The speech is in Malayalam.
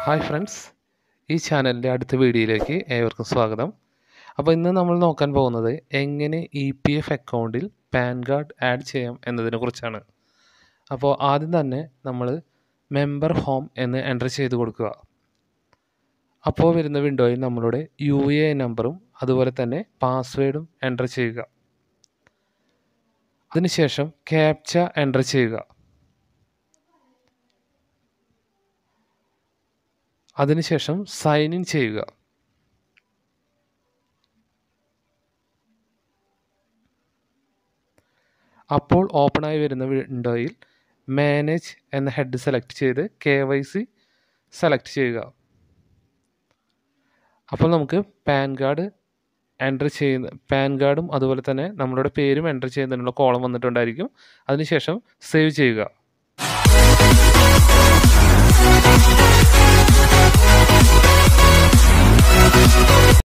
ഹായ് ഫ്രണ്ട്സ് ഈ ചാനലിൻ്റെ അടുത്ത വീഡിയോയിലേക്ക് ഏവർക്കും സ്വാഗതം അപ്പോൾ ഇന്ന് നമ്മൾ നോക്കാൻ പോകുന്നത് എങ്ങനെ ഇ പി എഫ് അക്കൗണ്ടിൽ പാൻ കാർഡ് ആഡ് ചെയ്യാം എന്നതിനെ കുറിച്ചാണ് അപ്പോൾ ആദ്യം തന്നെ നമ്മൾ മെമ്പർ ഹോം എന്ന് എൻ്റർ ചെയ്ത് കൊടുക്കുക അപ്പോൾ വരുന്ന വിൻഡോയിൽ നമ്മളുടെ യു എ നമ്പറും അതുപോലെ തന്നെ പാസ്വേഡും എൻ്റർ ചെയ്യുക അതിനുശേഷം ക്യാപ്ച എൻ്റർ ചെയ്യുക അതിനുശേഷം സൈൻ ഇൻ ചെയ്യുക അപ്പോൾ ഓപ്പണായി വരുന്ന വിൻഡോയിൽ മാനേജ് എന്ന ഹെഡ് സെലക്ട് ചെയ്ത് കെ വൈ സി സെലക്ട് ചെയ്യുക അപ്പോൾ നമുക്ക് പാൻ കാർഡ് എൻ്റർ ചെയ്യുന്ന പാൻ കാർഡും അതുപോലെ തന്നെ നമ്മളുടെ പേരും എൻ്റർ ചെയ്യുന്നതിനുള്ള കോളം വന്നിട്ടുണ്ടായിരിക്കും അതിനുശേഷം സേവ് ചെയ്യുക